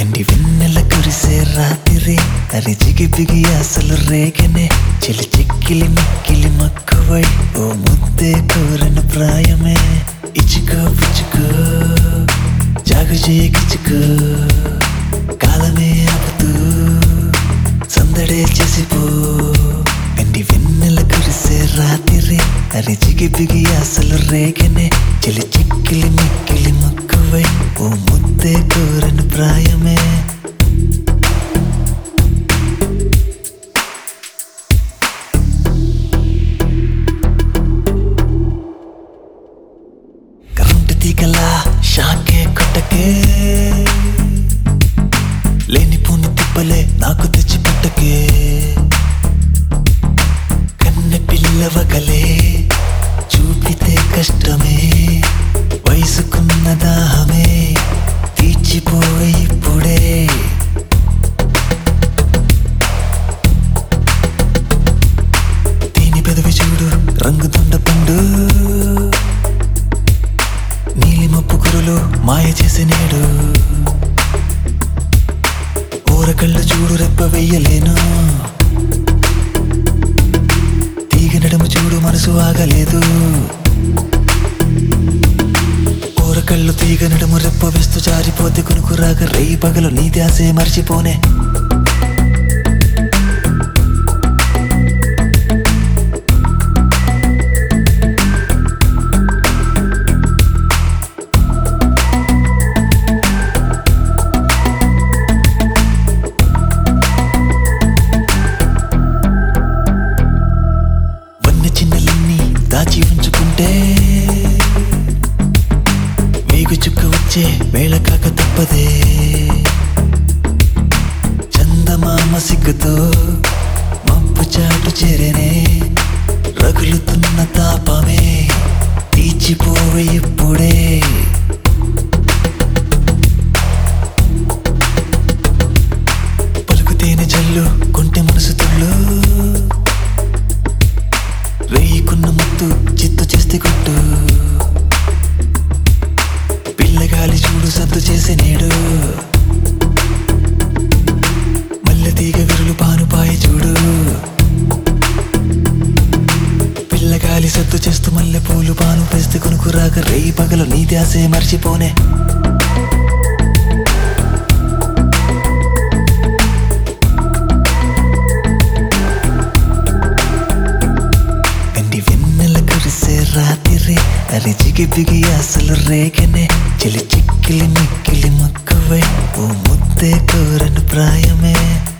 వెండి వెన్నెల కురిసే రాత్రి అరి జిగిబిగి అసలు రేగనే చిలి చిక్కిలి మిక్కిలి మక్కువై ఓ ముద్దే కోరను ప్రాయమే ఇచ్చుకో పుచ్చుకో జాగు చేయకిచ్చుకో కాలమే ఆపుతూ సందడే చేసిపో వెండి వెన్నెల కురిసే రాత్రి అరి జిగిబిగి అసలు రేగనే చిలి చిక్కిలి మిక్కిలి మక్కువై ఓ ముద్దే కోరను ప్రాయమే కరెంటు తీగలా షాకే కొట్టకే లేనిపోని తిప్పలే నాకు తెచ్చి పెట్టకే కన్నె పిల్లవగలే చూపితే కష్టమే వయసుకున్న దాహమే తీర్చిపోయి ఇప్పుడే దీని పెదవి చూడు రంగు దొండ పండు నీలి మప్పు కురులు మాయ చేసే నేడు ఊరకళ్ళు చూడు రెప్ప వెయ్యలేను తీగ నడుము చూడు మనసు ఆగలేదు ఊరకళ్ళు తీగ నడుము రెప్ప వేస్తూ జారిపోతే కొనుకు రాక రేయి పగలు నీ ధ్యాసే మర్చిపోనే వన్న చిన్నలన్నీ దాచి ఉంచుకుంటే వేగు చుక్క వచ్చే వేళ కాక తప్పదే చందమామ సిగ్గుతో మబ్బు చాటు చేరేనే రగులుతున్న తాపమే తీర్చిపోవే ఇప్పుడే పలుకుతేనే జల్లు కొంటె మనసు తుళ్ళు రేయికున్న ముత్తు చిత్తు చేస్తే కొట్టు పిల్లగాలి చూడు సద్దు చేసే నేడు మల్లె తీగ విరులు పానుపాయ చూడు పిల్లగాలి సద్దు చేస్తూ మల్లె పూలు పాను పేస్తే కొనుకు రాక రేయి పగలు నీ ధ్యాసే మర్చిపోనే వెండి వెన్నెల కురిసే రాత్రి అరి జిగిబిగి అసలు రేగనే చిలి చిక్కిలి మిక్కిలి మక్కువై ఓ ముద్దే కోరను ప్రాయమే